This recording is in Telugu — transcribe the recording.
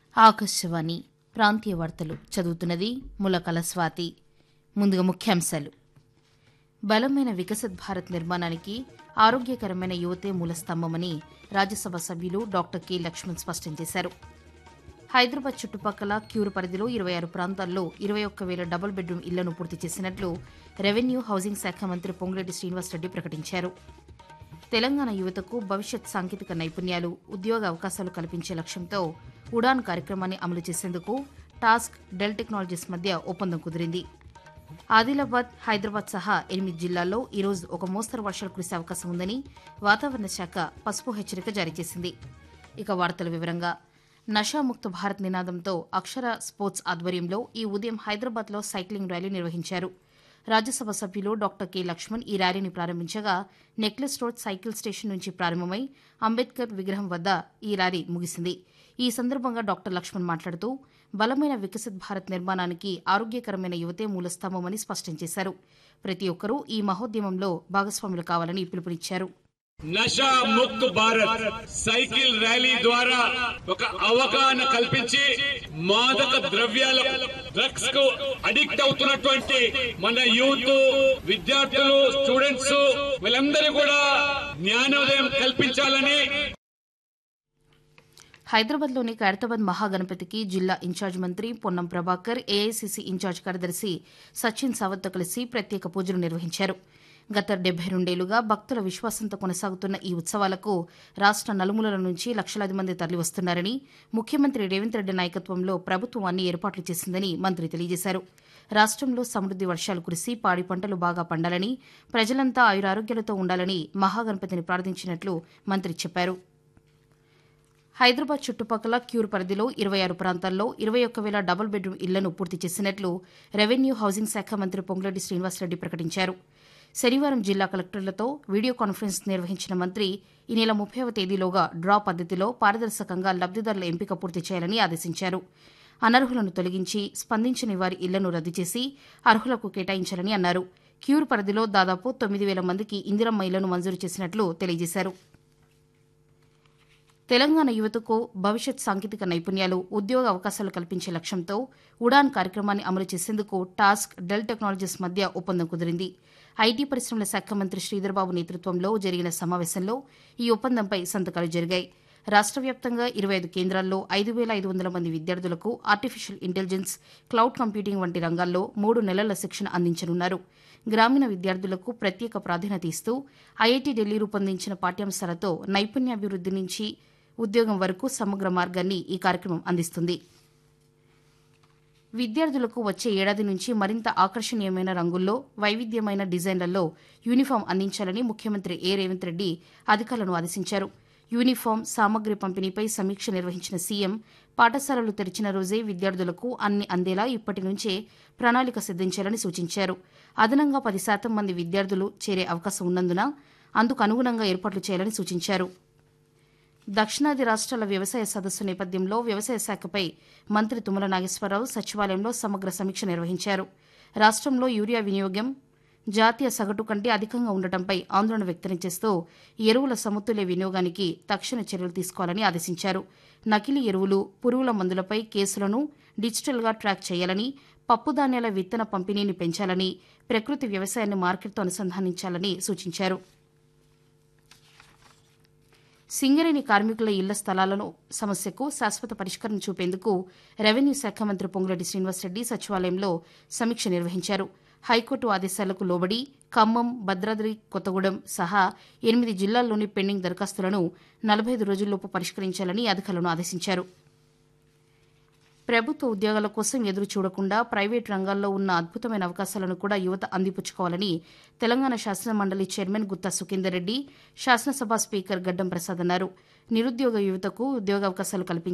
ఆకాశవాణి ప్రాంతీయ వార్తలు చదువుతున్నది ములకల స్వాతి ముందుగా ముఖ్యాంశాలు బలమైన వికసిత్ భారత్ నిర్మాణానికి ఆరోగ్యకరమైన యువతే మూలస్తంభమని రాజ్యసభ సభ్యులు డాక్టర్ కె లక్ష్మణ్ స్పష్టం చేశారు హైదరాబాద్ చుట్టుపక్కల క్యూర్ పరిధిలో ఇరవై ఆరు ప్రాంతాల్లో ఇరవై ఒక్క వేల డబుల్ బెడ్రూమ్ ఇళ్లను పూర్తి చేసినట్లు రెవెన్యూ హౌసింగ్ శాఖ మంత్రి పొంగులేటి శ్రీనివాసరెడ్డి ప్రకటించారు తెలంగాణ యువతకు భవిష్యత్ సాంకేతిక నైపుణ్యాలు ఉద్యోగ అవకాశాలు కల్పించే లక్ష్యంతో ఉడాన్ కార్యక్రమాన్ని అమలు చేసేందుకు టాస్క్ డెల్ టెక్నాలజీస్ మధ్య ఒప్పందం కుదిరింది ఆదిలాబాద్ హైదరాబాద్ సహా ఎనిమిది జిల్లాల్లో ఈరోజు ఒక మోస్తరు వర్షాలు కురిసే అవకాశం ఉందని వాతావరణ శాఖ పసుపు హెచ్చరిక జారీ చేసింది ఇక వార్తల వివరంగా నషాముక్త భారత్ నినాదంతో అక్షర స్పోర్ట్స్ ఆధ్వర్యంలో ఈ ఉదయం హైదరాబాద్లో సైక్లింగ్ ర్యాలీ నిర్వహించారు రాజ్యసభ సభ్యులు డాక్టర్ కె లక్ష్మణ్ ఈ ర్యాలీని ప్రారంభించగా నెక్లెస్ రోడ్ సైకిల్ స్టేషన్ నుంచి ప్రారంభమై అంబేద్కర్ విగ్రహం వద్ద ఈ ర్యాలీ ముగిసింది ఈ సందర్భంగా డాక్టర్ లక్ష్మణ్ మాట్లాడుతూ బలమైన వికసిత్ భారత్ నిర్మాణానికి ఆరోగ్యకరమైన యువతే మూలస్తంభమని స్పష్టం చేశారు ప్రతి ఒక్కరూ ఈ మహోద్యమంలో భాగస్వాములు కావాలని పిలుపునిచ్చారు నషా ముక్త్ భారత్ సైకిల్ ర్యాలీ ద్వారా ఒక అవగాహన కల్పించి మాదక ద్రవ్యాల డ్రగ్స్ కు అడిక్ట్ అవుతున్నటువంటి మన యూత్ విద్యార్థులు స్టూడెంట్స్ వీళ్ళందరూ కూడా జ్ఞానోదయం కల్పించాలని హైదరాబాద్లోని ఖైరతాబాద్ మహాగణపతికి జిల్లా ఇన్ఛార్జ్ మంత్రి పొన్నం ప్రభాకర్ ఏఐసీసీ ఇన్ఛార్జ్ కార్యదర్శి సచిన్ సావత్తో కలిసి ప్రత్యేక పూజలు నిర్వహించారు గత డెబ్బై రెండేళ్లుగా భక్తుల విశ్వాసంతో కొనసాగుతున్న ఈ ఉత్సవాలకు రాష్ట నలుమూలల నుంచి లక్షలాది మంది తరలివస్తున్నారని ముఖ్యమంత్రి రేవంత్ రెడ్డి నాయకత్వంలో ప్రభుత్వం అన్ని ఏర్పాట్లు చేసిందని మంత్రి తెలియజేశారు రాష్టంలో సమృద్ది వర్షాలు కురిసి పాడి పంటలు బాగా పండాలని ప్రజలంతా ఆయురారోగ్యాలతో ఉండాలని మహాగణపతిని ప్రార్థించినట్లు మంత్రి చెప్పారు హైదరాబాద్ చుట్టుపక్కల క్యూర్ పరిధిలో ఇరవై ఆరు ప్రాంతాల్లో ఇరవై ఒక్క వేల డబుల్ బెడ్రూమ్ ఇళ్లను పూర్తి చేసినట్లు రెవెన్యూ హౌసింగ్ శాఖ మంత్రి పొంగులేటి శ్రీనివాసరెడ్డి ప్రకటించారు శనివారం జిల్లా కలెక్టర్లతో వీడియో కాన్ఫరెన్స్ నిర్వహించిన మంత్రి ఈ నెల ముప్పైవ తేదీలోగా డ్రా పద్దతిలో పారదర్శకంగా లబ్దిదారుల ఎంపిక పూర్తి చేయాలని ఆదేశించారు అనర్హులను తొలగించి స్పందించని వారి ఇళ్లను రద్దు చేసి అర్హులకు కేటాయించాలని అన్నారు క్యూర్ పరిధిలో దాదాపు తొమ్మిది వేల మందికి ఇందిరమ్మ ఇళ్లను మంజూరు చేసినట్లు తెలియజేశారు తెలంగాణ యువతకు భవిష్యత్ సాంకేతిక నైపుణ్యాలు ఉద్యోగ అవకాశాలు కల్పించే లక్ష్యంతో ఉడాన్ కార్యక్రమాన్ని అమలు చేసేందుకు టాస్క్ డెల్ టెక్నాలజీస్ మధ్య ఒప్పందం కుదిరింది ఐటీ పరిశ్రమల శాఖ మంత్రి శ్రీధర్బాబు నేతృత్వంలో జరిగిన సమావేశంలో ఈ ఒప్పందంపై సంతకాలు జరిగాయి రాష్ట వ్యాప్తంగా ఇరవై ఐదు కేంద్రాల్లో ఐదు వేల ఐదు వందల మంది విద్యార్థులకు ఆర్టిఫిషియల్ ఇంటెలిజెన్స్ క్లౌడ్ కంప్యూటింగ్ వంటి రంగాల్లో మూడు నెలల శిక్షణ అందించనున్నారు గ్రామీణ విద్యార్థులకు ప్రత్యేక ప్రాధాన్యత ఇస్తూ ఐఐటి ఢిల్లీ రూపొందించిన పాఠ్యాంశాలతో నైపుణ్యాభివృద్ది నుంచి ఉద్యోగం వరకు సమగ్ర మార్గాన్ని ఈ కార్యక్రమం అందిస్తుంది విద్యార్థులకు వచ్చే ఏడాది నుంచి మరింత ఆకర్షణీయమైన రంగుల్లో వైవిధ్యమైన డిజైన్లలో యూనిఫామ్ అందించాలని ముఖ్యమంత్రి ఏ రేవంత్ రెడ్డి అధికారులను ఆదేశించారు యూనిఫామ్ సామగ్రి పంపిణీపై సమీక్ష నిర్వహించిన సీఎం పాఠశాలలు తెరిచిన రోజే విద్యార్థులకు అన్ని అందేలా ఇప్పటి నుంచే ప్రణాళిక సిద్దించాలని సూచించారు అదనంగా పది శాతం మంది విద్యార్థులు చేరే అవకాశం ఉన్నందున అందుకు అనుగుణంగా ఏర్పాట్లు చేయాలని సూచించారు దక్షిణాది రాష్ట్రాల వ్యవసాయ సదస్సు నేపథ్యంలో వ్యవసాయ శాఖపై మంత్రి తుమ్మల నాగేశ్వరరావు సచివాలయంలో సమగ్ర సమీక్ష నిర్వహించారు రాష్ట్రంలో యూరియా వినియోగం జాతీయ సగటు కంటే అధికంగా ఉండటంపై ఆందోళన వ్యక్తం చేస్తూ ఎరువుల సమతుల్య వినియోగానికి తక్షణ చర్యలు తీసుకోవాలని ఆదేశించారు నకిలీ ఎరువులు పురుగుల మందులపై కేసులను డిజిటల్గా ట్రాక్ చేయాలని పప్పుధాన్యాల విత్తన పంపిణీని పెంచాలని ప్రకృతి వ్యవసాయాన్ని మార్కెట్తో అనుసంధానించాలని సూచించారు సింగరేణి కార్మికుల ఇళ్ల స్థలాలను సమస్యకు శాశ్వత పరిష్కారం చూపేందుకు రెవెన్యూ శాఖ మంత్రి పొంగులేటి శ్రీనివాసరెడ్డి సచివాలయంలో సమీక్ష నిర్వహించారు హైకోర్టు ఆదేశాలకు లోబడి ఖమ్మం భద్రాద్రి కొత్తగూడెం సహా ఎనిమిది జిల్లాల్లోని పెండింగ్ దరఖాస్తులను నలభై ఐదు రోజుల్లోపు పరిష్కరించాలని అధికారులను ఆదేశించారు ప్రభుత్వ ఉద్యోగాల కోసం ఎదురు చూడకుండా ప్రైవేట్ రంగాల్లో ఉన్న అద్భుతమైన అవకాశాలను కూడా యువత అందిపుచ్చుకోవాలని తెలంగాణ శాసన మండలి చైర్మన్ గుత్తా సుఖేందర్ రెడ్డి శాసనసభ స్పీకర్ గడ్డం ప్రసాద్ అన్నారు నిరుద్యోగ యువతకు ఉద్యోగావకాశాలు కల్పించి